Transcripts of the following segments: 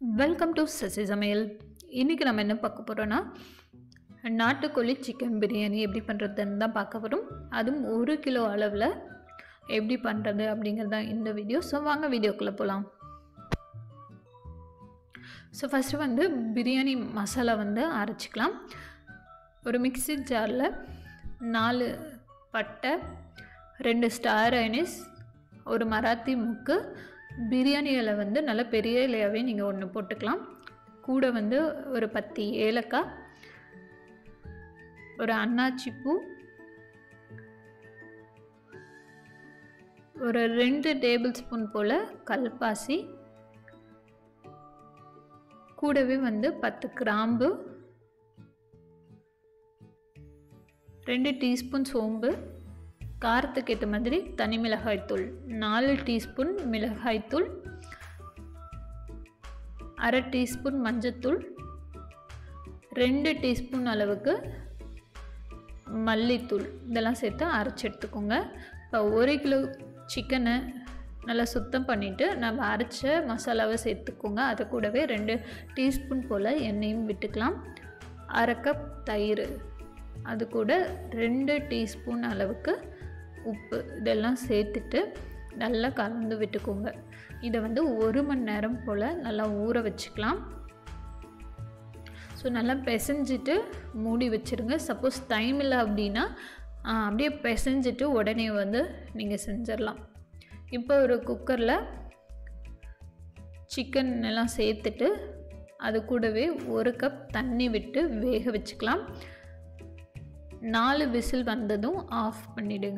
welcome to Sasi சமையல் இன்றைக்கி நம்ம என்ன பார்க்க போகிறோன்னா நாட்டுக்கோழி சிக்கன் பிரியாணி எப்படி பண்ணுறதுன்னு தான் பார்க்க போகிறோம் அதுவும் ஒரு கிலோ அளவில் எப்படி பண்ணுறது அப்படிங்கிறது தான் இந்த வீடியோ ஸோ வாங்க வீடியோக்குள்ளே போகலாம் ஸோ ஃபஸ்ட்டு வந்து பிரியாணி மசாலா வந்து அரைச்சிக்கலாம் ஒரு மிக்ஸி ஜாரில் நாலு பட்டை ரெண்டு ஸ்டார் ஐனிஸ் ஒரு மராத்தி முக்கு பிரியாணி இலை வந்து நல்ல பெரிய இலையாகவே நீங்கள் ஒன்று போட்டுக்கலாம் கூட வந்து ஒரு பத்து ஏலக்காய் ஒரு அன்னாச்சி பூ ஒரு ரெண்டு டேபிள் ஸ்பூன் போல் கல்பாசி கூடவே வந்து பத்து கிராம்பு ரெண்டு டீஸ்பூன் சோம்பு காரத்துக்கு ஏற்ற மாதிரி தனி மிளகாய்த்தூள் நாலு டீஸ்பூன் மிளகாய்த்தூள் அரை டீஸ்பூன் மஞ்சத்தூள் ரெண்டு டீஸ்பூன் அளவுக்கு மல்லித்தூள் இதெல்லாம் சேர்த்து அரைச்சி எடுத்துக்கோங்க இப்போ ஒரு கிலோ சிக்கனை நல்லா சுத்தம் பண்ணிவிட்டு நம்ம அரைச்ச மசாலாவை சேர்த்துக்கோங்க அது கூடவே ரெண்டு டீஸ்பூன் போல் எண்ணெயும் விட்டுக்கலாம் அரை கப் தயிர் அது கூட ரெண்டு டீஸ்பூன் அளவுக்கு உப்பு இதெல்லாம் சேர்த்துட்டு நல்லா கலந்து விட்டுக்கோங்க இதை வந்து ஒரு மணி நேரம் போல் நல்லா ஊற வச்சுக்கலாம் ஸோ நல்லா பிசைஞ்சிட்டு மூடி வச்சுருங்க சப்போஸ் டைம் இல்லை அப்படின்னா அப்படியே பிசைஞ்சிட்டு உடனே வந்து நீங்கள் செஞ்சிடலாம் இப்போ ஒரு குக்கரில் சிக்கன் எல்லாம் சேர்த்துட்டு அது கூடவே ஒரு கப் தண்ணி விட்டு வேக வச்சுக்கலாம் நாலு விசில் வந்ததும் ஆஃப் பண்ணிவிடுங்க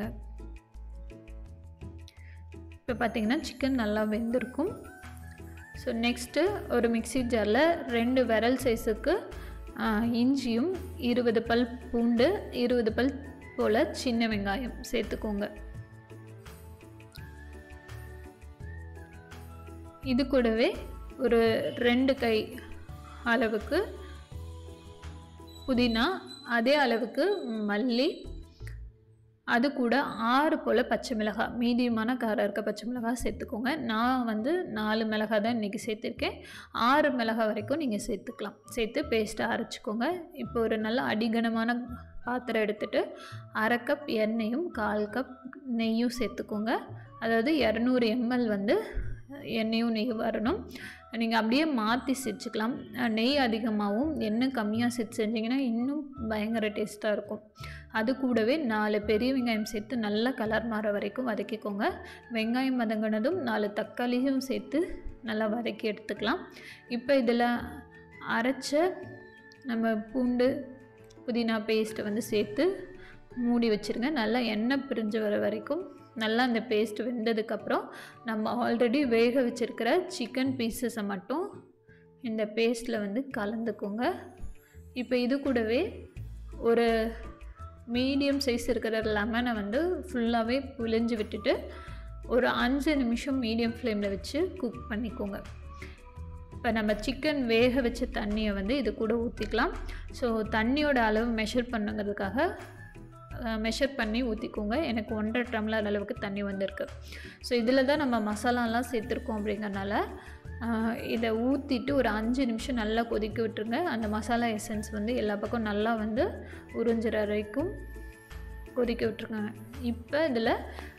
இப்போ பார்த்திங்கன்னா சிக்கன் நல்லா வெந்திருக்கும் ஸோ நெக்ஸ்ட்டு ஒரு மிக்சி ஜாரில் ரெண்டு விரல் சைஸுக்கு இஞ்சியும் இருபது பல் பூண்டு இருபது பல் போல் சின்ன வெங்காயம் சேர்த்துக்கோங்க இது கூடவே ஒரு ரெண்டு கை அளவுக்கு புதினா அதே அளவுக்கு மல்லி அது கூட ஆறு போல் பச்சை மிளகாய் மீடியமான காரம் இருக்க பச்சை மிளகாய் சேர்த்துக்கோங்க நான் வந்து நாலு மிளகாய் தான் இன்றைக்கி சேர்த்துருக்கேன் ஆறு மிளகாய் வரைக்கும் நீங்கள் சேர்த்துக்கலாம் சேர்த்து பேஸ்ட்டாக அரைச்சிக்கோங்க இப்போ ஒரு நல்ல அடிகனமான பாத்திரம் எடுத்துகிட்டு அரை கப் எண்ணெயும் கால் கப் நெய்யும் சேர்த்துக்கோங்க அதாவது இரநூறு எம்எல் வந்து எண்ணெயும் நெய் வரணும் நீங்கள் அப்படியே மாற்றி செஞ்சுக்கலாம் நெய் அதிகமாகவும் எண்ணெய் கம்மியாக சேர்த்து செஞ்சிங்கன்னா இன்னும் பயங்கர டேஸ்ட்டாக இருக்கும் அது கூடவே நாலு பெரிய வெங்காயம் சேர்த்து நல்லா கலர் மாற வரைக்கும் வதக்கிக்கோங்க வெங்காயம் வதங்கினதும் நாலு தக்காளியும் சேர்த்து நல்லா வதக்கி எடுத்துக்கலாம் இப்போ இதில் அரைச்ச நம்ம பூண்டு புதினா பேஸ்ட்டை வந்து சேர்த்து மூடி வச்சுருங்க நல்லா எண்ணெய் பிரிஞ்சு வர வரைக்கும் நல்லா அந்த பேஸ்ட் வெந்ததுக்கப்புறம் நம்ம ஆல்ரெடி வேக வச்சுருக்கிற சிக்கன் பீசஸை மட்டும் இந்த பேஸ்ட்டில் வந்து கலந்துக்கோங்க இப்போ இது கூடவே ஒரு மீடியம் சைஸ் இருக்கிற லெமனை வந்து ஃபுல்லாகவே புழிஞ்சு விட்டுட்டு ஒரு அஞ்சு நிமிஷம் மீடியம் ஃப்ளேமில் வச்சு குக் பண்ணிக்கோங்க இப்போ நம்ம சிக்கன் வேக வச்ச தண்ணியை வந்து இது கூட ஊற்றிக்கலாம் ஸோ தண்ணியோட அளவு மெஷர் பண்ணுங்கிறதுக்காக மெஷர் பண்ணி ஊற்றிக்கோங்க எனக்கு ஒன்றரை டம்ளர் அளவுக்கு தண்ணி வந்திருக்கு ஸோ இதில் தான் நம்ம மசாலாலாம் சேர்த்துருக்கோம் அப்படிங்கிறனால இதை ஊற்றிட்டு ஒரு அஞ்சு நிமிஷம் நல்லா கொதிக்க விட்டுருங்க அந்த மசாலா எசன்ஸ் வந்து எல்லா பக்கம் நல்லா வந்து உறிஞ்சிற வரைக்கும் கொதிக்க விட்டுருங்க இப்போ இதில்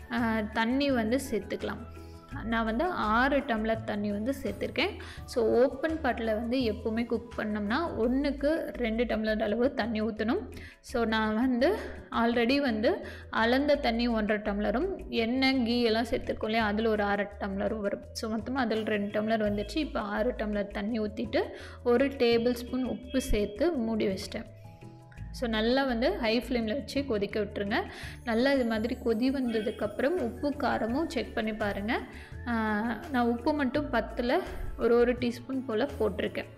தண்ணி வந்து சேர்த்துக்கலாம் நான் வந்து ஆறு டம்ளர் தண்ணி வந்து சேர்த்துருக்கேன் ஸோ ஓப்பன் பாட்டில் வந்து எப்போவுமே குக் பண்ணோம்னா ஒன்றுக்கு ரெண்டு டம்ளர் அளவு தண்ணி ஊற்றணும் ஸோ நான் வந்து ஆல்ரெடி வந்து அளந்த தண்ணி ஒன்றரை டம்ளரும் எண்ணெய் கீ எல்லாம் சேர்த்துருக்கோம் இல்லையா அதில் ஒரு அரை டம்ளரும் வரும் ஸோ மொத்தமாக அதில் ரெண்டு டம்ளர் வந்துடுச்சு இப்போ ஆறு டம்ளர் தண்ணி ஊற்றிட்டு ஒரு டேபிள் ஸ்பூன் உப்பு சேர்த்து மூடி வச்சிட்டேன் ஸோ நல்லா வந்து ஹை ஃப்ளேமில் வச்சு கொதிக்க விட்டுருங்க நல்லா இது மாதிரி கொதி வந்ததுக்கப்புறம் உப்பு காரமும் செக் பண்ணி பாருங்கள் நான் உப்பு மட்டும் பத்தில் ஒரு ஒரு டீஸ்பூன் போல் போட்டிருக்கேன்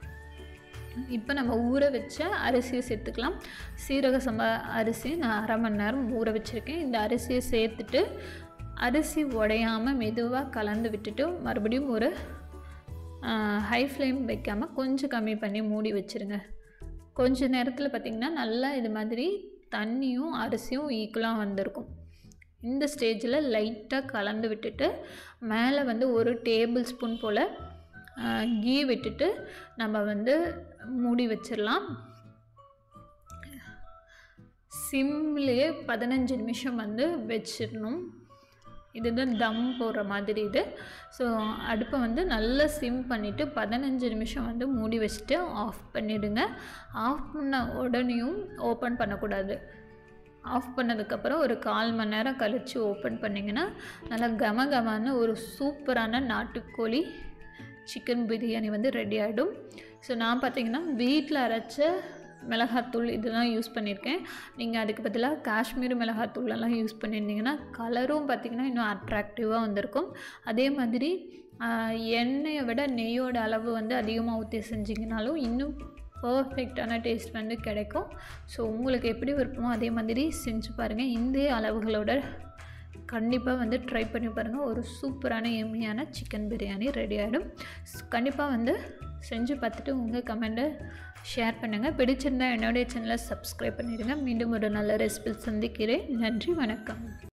இப்போ நம்ம ஊற வச்ச அரிசியை சேர்த்துக்கலாம் சீரக சம்பா அரிசி நான் அரை மணி நேரம் ஊற வச்சுருக்கேன் இந்த அரிசியை சேர்த்துட்டு அரிசி உடையாமல் மெதுவாக கலந்து விட்டுட்டு மறுபடியும் ஒரு ஹை ஃப்ளேம் வைக்காமல் கொஞ்சம் கம்மி பண்ணி மூடி வச்சுருங்க கொஞ்ச நேரத்தில் பார்த்திங்கன்னா நல்லா இது மாதிரி தண்ணியும் அரிசியும் ஈக்குவலாக வந்திருக்கும் இந்த ஸ்டேஜில் லைட்டாக கலந்து விட்டுட்டு மேலே வந்து ஒரு டேபிள் ஸ்பூன் போல் கீ விட்டுட்டு நம்ம வந்து மூடி வச்சிடலாம் சிம்லேயே பதினஞ்சு நிமிஷம் வந்து வச்சிடணும் இதுதான் தம் போடுற மாதிரி இது ஸோ அடுப்பை வந்து நல்லா சிம் பண்ணிவிட்டு பதினஞ்சு நிமிஷம் வந்து மூடி வச்சுட்டு ஆஃப் பண்ணிவிடுங்க ஆஃப் பண்ண உடனேயும் ஓப்பன் பண்ணக்கூடாது ஆஃப் பண்ணதுக்கப்புறம் ஒரு கால் மணி நேரம் கழித்து ஓப்பன் பண்ணிங்கன்னா நல்லா கம கமன்னு ஒரு சூப்பரான நாட்டுக்கோழி சிக்கன் பிரியாணி வந்து ரெடி ஆகிடும் ஸோ நான் பார்த்தீங்கன்னா வீட்டில் அரைச்ச மிளகாத்தூள் இதெல்லாம் யூஸ் பண்ணியிருக்கேன் நீங்கள் அதுக்கு பதிலாக காஷ்மீர் மிளகாத்தூளெல்லாம் யூஸ் பண்ணியிருந்தீங்கன்னா கலரும் பார்த்திங்கன்னா இன்னும் அட்ராக்டிவாக வந்திருக்கும் அதே மாதிரி எண்ணெயை விட நெய்யோட அளவு வந்து அதிகமாக ஊற்றி செஞ்சிங்கனாலும் இன்னும் பர்ஃபெக்டான டேஸ்ட் வந்து கிடைக்கும் ஸோ உங்களுக்கு எப்படி விருப்பமோ அதே மாதிரி செஞ்சு பாருங்கள் இந்த அளவுகளோட கண்டிப்பாக வந்து ட்ரை பண்ணி பாருங்கள் ஒரு சூப்பரான எம்மியான சிக்கன் பிரியாணி ரெடி ஆகிடும் கண்டிப்பாக வந்து செஞ்சு பார்த்துட்டு உங்கள் கமெண்ட்டை ஷேர் பண்ணுங்கள் பிடிச்சிருந்தா என்னுடைய சேனலை சப்ஸ்கிரைப் பண்ணிடுங்க மீண்டும் ஒரு நல்ல ரெசிபி சந்திக்கிறேன் நன்றி வணக்கம்